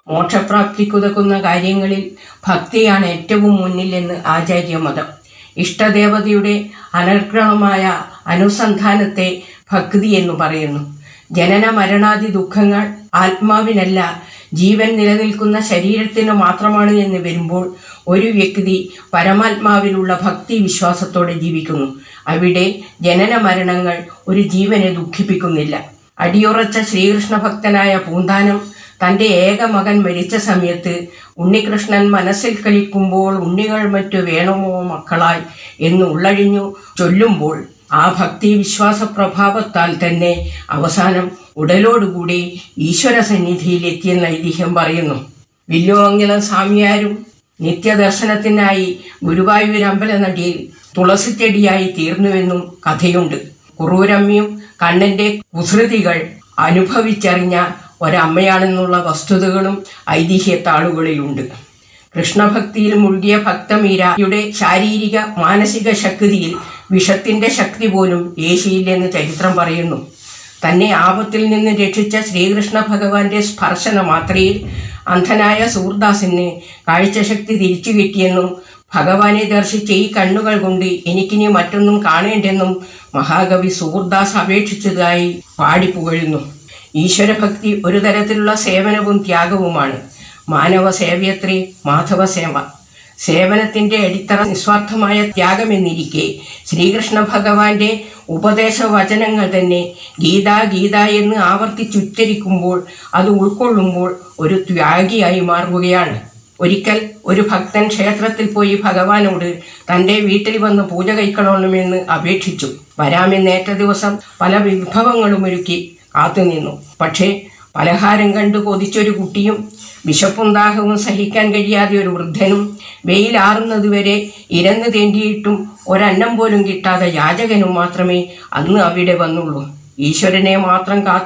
മോക്ഷപ്രാപ്തിക്കുതകുന്ന കാര്യങ്ങളിൽ ഭക്തിയാണ് ഏറ്റവും മുന്നിലെന്ന് ആചാര്യമതം ഇഷ്ടദേവതയുടെ അനർഗ്രണമായ അനുസന്ധാനത്തെ ഭക്തി എന്ന് പറയുന്നു ജനന മരണാദി ദുഃഖങ്ങൾ ആത്മാവിനല്ല ജീവൻ നിലനിൽക്കുന്ന ശരീരത്തിന് മാത്രമാണ് എന്ന് വരുമ്പോൾ ഒരു വ്യക്തി പരമാത്മാവിലുള്ള ഭക്തി വിശ്വാസത്തോടെ ജീവിക്കുന്നു അവിടെ ജനന മരണങ്ങൾ ഒരു ജീവനെ ദുഃഖിപ്പിക്കുന്നില്ല അടിയുറച്ച ശ്രീകൃഷ്ണ ഭക്തനായ പൂന്താനം തന്റെ ഏക മകൻ മരിച്ച സമയത്ത് ഉണ്ണികൃഷ്ണൻ മനസ്സിൽ കളിക്കുമ്പോൾ ഉണ്ണികൾ മറ്റു വേണമോ മക്കളായി എന്ന് ഉള്ളഴിഞ്ഞു ചൊല്ലുമ്പോൾ ആ ഭക്തി വിശ്വാസ പ്രഭാവത്താൽ തന്നെ അവസാനം ഉടലോടുകൂടി ഈശ്വര സന്നിധിയിലെത്തിയെന്ന് ഐതിഹ്യം പറയുന്നു വില്ലുമംഗലം സ്വാമിയാരും നിത്യദർശനത്തിനായി ഗുരുവായൂർ അമ്പലനടിയിൽ തുളസിച്ചെടിയായി തീർന്നുവെന്നും കഥയുണ്ട് കുറൂരമ്മയും കണ്ണന്റെ കുസൃതികൾ അനുഭവിച്ചറിഞ്ഞ ഒരമ്മയാണെന്നുള്ള വസ്തുതകളും ഐതിഹ്യത്താളുകളിലുണ്ട് കൃഷ്ണഭക്തിയിൽ മുഴുകിയ ഭക്തമീരയുടെ ശാരീരിക മാനസിക ശക്തിയിൽ വിഷത്തിന്റെ ശക്തി പോലും ഏശിയില്ലെന്ന് ചരിത്രം പറയുന്നു തന്നെ ആപത്തിൽ നിന്ന് രക്ഷിച്ച ശ്രീകൃഷ്ണ ഭഗവാന്റെ സ്പർശന മാത്രയിൽ അന്ധനായ സൂർദാസിന് കാഴ്ചശക്തി തിരിച്ചു കിട്ടിയെന്നും ഭഗവാനെ ദർശിച്ച ഈ കണ്ണുകൾ കൊണ്ട് എനിക്കിനി മറ്റൊന്നും കാണേണ്ടെന്നും മഹാകവി സൂർദാസ് അപേക്ഷിച്ചതായി പാടിപ്പുകഴുന്നു ഈശ്വരഭക്തി ഒരു തരത്തിലുള്ള സേവനവും ത്യാഗവുമാണ് മാനവ സേവയത്രി മാധവ സേവ സേവനത്തിന്റെ അടിത്തറ നിസ്വാർത്ഥമായ ത്യാഗമെന്നിരിക്കെ ശ്രീകൃഷ്ണ ഭഗവാന്റെ ഉപദേശ വചനങ്ങൾ തന്നെ ഗീത ഗീത എന്ന് ആവർത്തിച്ചുച്ചരിക്കുമ്പോൾ അത് ഉൾക്കൊള്ളുമ്പോൾ ഒരു ത്യാഗിയായി മാറുകയാണ് ഒരിക്കൽ ഒരു ഭക്തൻ ക്ഷേത്രത്തിൽ പോയി ഭഗവാനോട് തന്റെ വീട്ടിൽ വന്ന് പൂജ കഴിക്കണമെന്ന് അപേക്ഷിച്ചു വരാമെന്നേറ്റ ദിവസം പല വിഭവങ്ങളും ഒരുക്കി കാത്തുനിന്നു പക്ഷേ പലഹാരം കണ്ടു കൊതിച്ചൊരു കുട്ടിയും വിശപ്പും ദാഹവും സഹിക്കാൻ കഴിയാതെ ഒരു വൃദ്ധനും വെയിലാറുന്നതുവരെ ഇരന്ന് തേണ്ടിയിട്ടും ഒരന്നം പോലും കിട്ടാതെ യാചകനും മാത്രമേ അന്ന് അവിടെ വന്നുള്ളൂ ഈശ്വരനെ മാത്രം കാത്തു